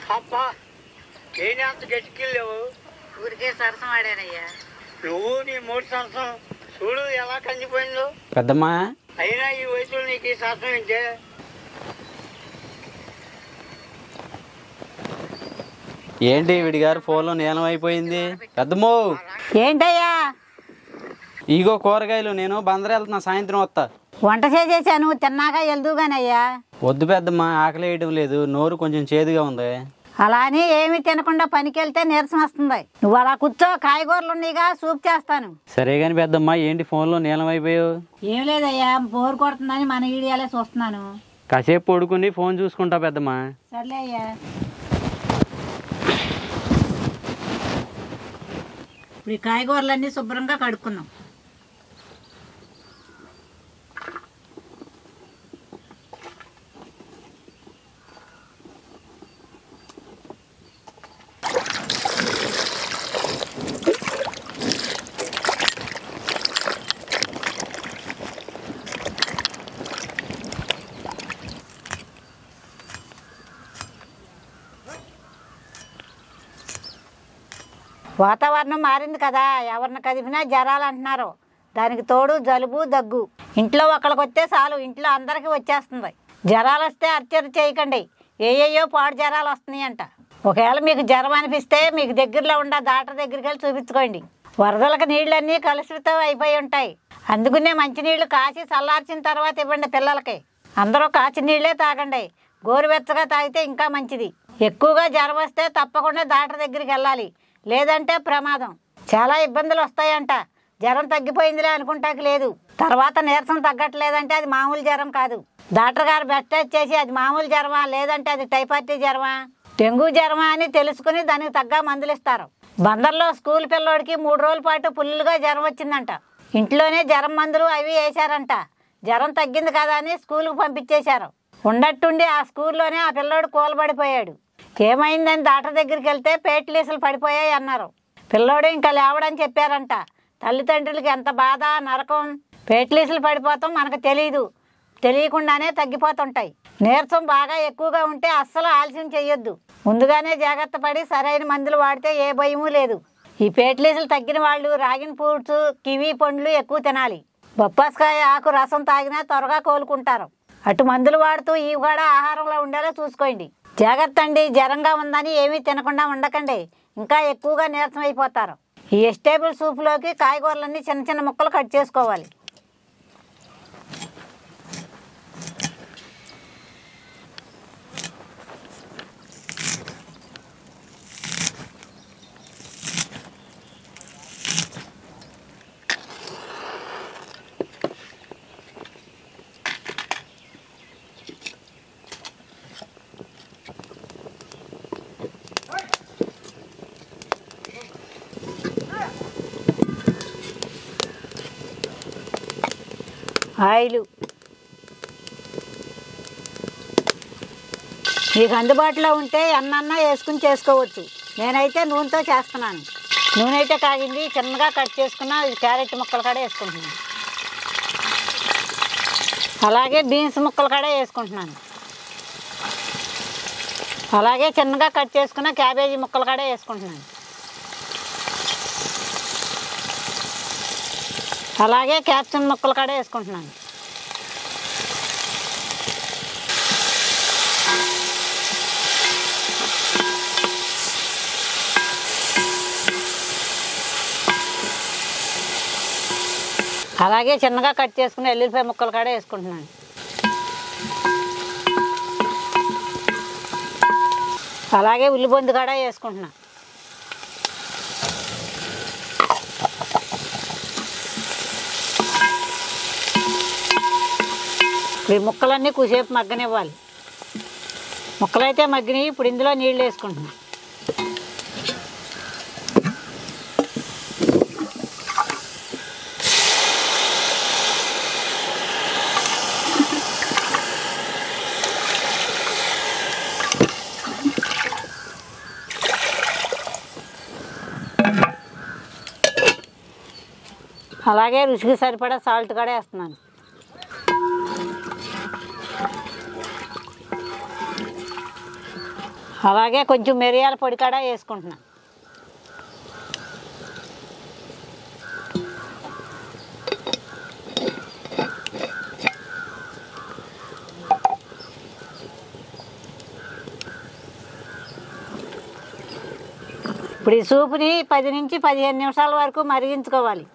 అబ్బా ఏంటి అంత గట్టికెళ్ళావు ఊరికే సరసం ఆడానయ్యా నువ్వు నీ మూడు సంవత్సరం చూడు ఎలా కందిపోయిందో పెద్దమ్మా అయినా ఈ వయసులో నీకు ఈ శాస్త్రం ఏంటే ఏంటి వీడి గారు ఫోన్లో నీలం అయిపోయింది పెద్దమ్మో ఏంటయ్యా ఇగో కూరగాయలు నేను బందర్ వెళ్తున్నా సాయంత్రం వస్తా వంట చేసేసాను తిన్నాక వెళ్దుగానయ్యా వద్దు పెద్దమ్మా ఆకలి వేయడం లేదు నోరు కొంచెం చేదుగా ఉంది అలా అని ఏమీ తినకుండా పనికి వెళ్తే నీరసం వస్తుంది నువ్వు అలా కూర్చో కాయగూరలు ఉన్నాయిగా సూప్ చేస్తాను సరే కానీ పెద్దమ్మా ఏంటి ఫోన్లో నీలం అయిపోయావు ఏం లేదయ్యా బోర్ కొడుతుందని మన ఈడియాలే చూస్తున్నాను కాసేపు పడుకుని ఫోన్ చూసుకుంటా పెద్దమ్మా సర్లే అయ్యా ఇప్పుడు ఈ కాయగూరలన్నీ శుభ్రంగా కడుక్కుందాం వాతావరణం మారింది కదా ఎవరిని కదిపినా జ్వరాలు అంటున్నారు దానికి తోడు జలుబు దగ్గు ఇంట్లో ఒకళ్ళకి వస్తే చాలు ఇంట్లో అందరికీ వచ్చేస్తుంది జ్వరాలు వస్తే అర్చన చేయకండి ఏయేయో పాడు జ్వరాలు వస్తున్నాయి అంట ఒకవేళ మీకు జ్వరం అనిపిస్తే మీకు దగ్గరలో ఉన్న డాక్టర్ దగ్గరికి వెళ్ళి చూపించుకోండి వరదలకు నీళ్ళన్నీ కలుషితం అయిపోయి ఉంటాయి అందుకనే మంచినీళ్ళు కాచి చల్లార్చిన తర్వాత ఇవ్వండి పిల్లలకి అందరూ కాచి నీళ్ళే తాగండి గోరువెచ్చగా తాగితే ఇంకా మంచిది ఎక్కువగా జ్వరం వస్తే తప్పకుండా డాక్టర్ దగ్గరికి వెళ్ళాలి లేదంటే ప్రమాదం చాలా ఇబ్బందులు వస్తాయంట జ్వరం తగ్గిపోయిందిలే అనుకుంటాకి లేదు తర్వాత నీరసం తగ్గట్లేదంటే అది మామూలు జ్వరం కాదు డాక్టర్ గారు బెస్ట్ టెస్ట్ చేసి అది మామూలు జ్వరమా లేదంటే అది టైఫాయిడ్ జ్వరమా డెంగ్యూ జ్వరమా అని తెలుసుకుని దానికి తగ్గ మందులు ఇస్తారు బందర్లో స్కూల్ పిల్లోడికి మూడు రోజుల పాటు ఫుల్గా జ్వరం వచ్చిందంట ఇంట్లోనే జ్వరం మందులు అవి వేశారంట జ్వరం తగ్గింది కదా అని స్కూల్కి పంపించేశారు ఉన్నట్టుండి ఆ స్కూల్లోనే ఆ పిల్లోడు కూలబడిపోయాడు ఏమైందని డాక్టర్ దగ్గరికి వెళ్తే పేట్లీసులు పడిపోయాయి అన్నారు పిల్లోడు ఇంకా లేవడని చెప్పారంట తల్లిదండ్రులకి ఎంత బాధ నరకం పేట్లీసులు పడిపోతాం మనకు తెలియదు తెలియకుండానే తగ్గిపోతుంటాయి నీరసం బాగా ఎక్కువగా ఉంటే అస్సలు ఆలస్యం చేయొద్దు ముందుగానే జాగ్రత్త పడి సరైన మందులు వాడితే ఏ భయమూ లేదు ఈ పేట్లీసులు తగ్గిన వాళ్ళు రాగిన ఫ్రూట్స్ కివీ పండ్లు ఎక్కువ తినాలి బొప్పాస్కాయ ఆకు రసం తాగినా త్వరగా కోలుకుంటారు అటు మందులు వాడుతూ ఇవి కూడా ఆహారంలో ఉండేలా చూసుకోండి జాగ్రత్త అండి జ్వరంగా ఉందని ఏమీ తినకుండా ఉండకండి ఇంకా ఎక్కువగా నీరసం అయిపోతారు ఈ వెజిటేబుల్ సూప్లోకి కాయగూరలన్నీ చిన్న చిన్న ముక్కలు కట్ చేసుకోవాలి ఆయిలు మీకు అందుబాటులో ఉంటే ఎన్నన్నా వేసుకుని చేసుకోవచ్చు నేనైతే నూనెతో చేస్తున్నాను నూనె అయితే కాగింది చిన్నగా కట్ చేసుకున్న ఇది క్యారెట్ ముక్కలు కూడా వేసుకుంటున్నాను అలాగే బీన్స్ ముక్కలు కూడా వేసుకుంటున్నాను అలాగే చిన్నగా కట్ చేసుకున్న క్యాబేజీ ముక్కలు కూడా వేసుకుంటున్నాను అలాగే క్యాప్సికం ముక్కలు కూడా వేసుకుంటున్నాను అలాగే చిన్నగా కట్ చేసుకుని ఎల్లుల్లిపాయ ముక్కలు కూడా వేసుకుంటున్నాను అలాగే ఉల్లిబొందు కూడా వేసుకుంటున్నాను ఇప్పుడు ఈ ముక్కలన్నీ కూసేపు మగ్గనివ్వాలి ముక్కలైతే మగ్గినవి ఇప్పుడు ఇందులో నీళ్ళు వేసుకుంటున్నాం అలాగే రుచికి సరిపడా సాల్ట్ కూడా వేస్తున్నాను అలాగే కొంచెం మిరియాల పొడి కూడా వేసుకుంటున్నాను ఇప్పుడు ఈ సూపుని పది నుంచి పదిహేను నిమిషాల వరకు మరిగించుకోవాలి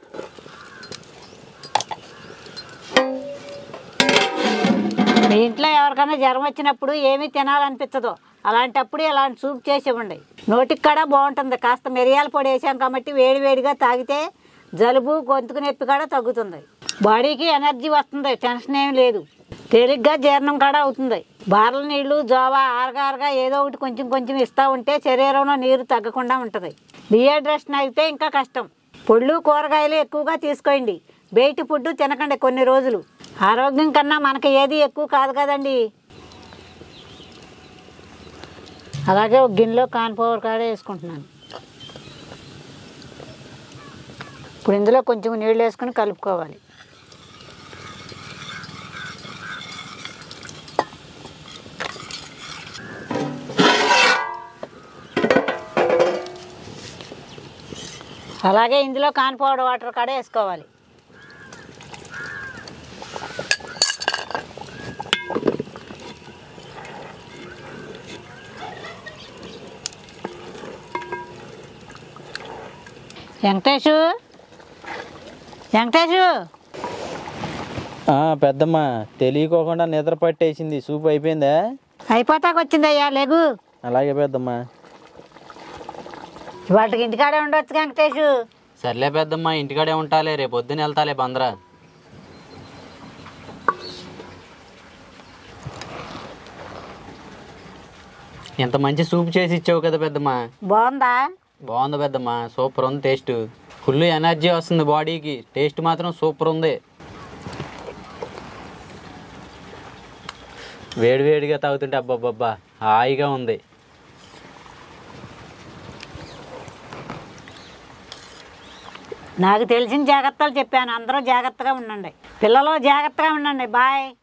మీ ఇంట్లో ఎవరికైనా జ్వరం వచ్చినప్పుడు ఏమీ తినాలనిపించదు అలాంటప్పుడు ఇలాంటి సూప్ చేసి ఇవ్వండి నోటికి కూడా బాగుంటుంది కాస్త మిరియాల పొడి వేసాం కాబట్టి వేడి వేడిగా తాగితే జలుబు గొంతుకు నొప్పి కూడా తగ్గుతుంది బాడీకి ఎనర్జీ వస్తుంది టెన్షన్ ఏం లేదు తేలిగ్గా జీర్ణం కూడా అవుతుంది బార్ల నీళ్లు జోవా ఆరగారగా ఏదో ఒకటి కొంచెం కొంచెం ఇస్తూ ఉంటే శరీరంలో నీరు తగ్గకుండా ఉంటుంది డిహైడ్రేషన్ అయితే ఇంకా కష్టం పొళ్ళు కూరగాయలు ఎక్కువగా తీసుకోండి బయటి ఫుడ్ తినకండి కొన్ని రోజులు ఆరోగ్యం కన్నా మనకి ఏది ఎక్కువ కాదు కదండి అలాగే ఒక గిన్నెలో కాన్పవర్ కాడ వేసుకుంటున్నాను ఇప్పుడు ఇందులో కొంచెం నీళ్ళు వేసుకుని కలుపుకోవాలి అలాగే ఇందులో కాన్పౌడర్ వాటర్ కూడా వేసుకోవాలి వెంకటేషు వెంకటేషు ఆ, పెద్దమ్మ తెలియకోకుండా నిద్ర పట్టేసింది సూప్ అయిపోయిందా అయిపోతాకు వచ్చిందయ్యా లేగు అలాగే పెద్దమ్మ వాటికి ఇంటికాడే ఉండొచ్చు వెంకటేషు సర్లే పెద్దమ్మ ఇంటికాడే ఉంటాలే రేపు పొద్దున వెళ్తాలే బందరా ఇంత మంచి సూప్ చేసి ఇచ్చావు కదా పెద్దమ్మ బాగుందా బాగుంది పెద్దమ్మ సూపర్ ఉంది టేస్ట్ ఫుల్ ఎనర్జీ వస్తుంది బాడీకి టేస్ట్ మాత్రం సూపర్ ఉంది వేడి వేడిగా తాగుతుంటే అబ్బబ్బబ్బా హాయిగా ఉంది నాకు తెలిసిన జాగ్రత్తలు చెప్పాను అందరూ జాగ్రత్తగా ఉండండి పిల్లలు జాగ్రత్తగా ఉండండి బాయ్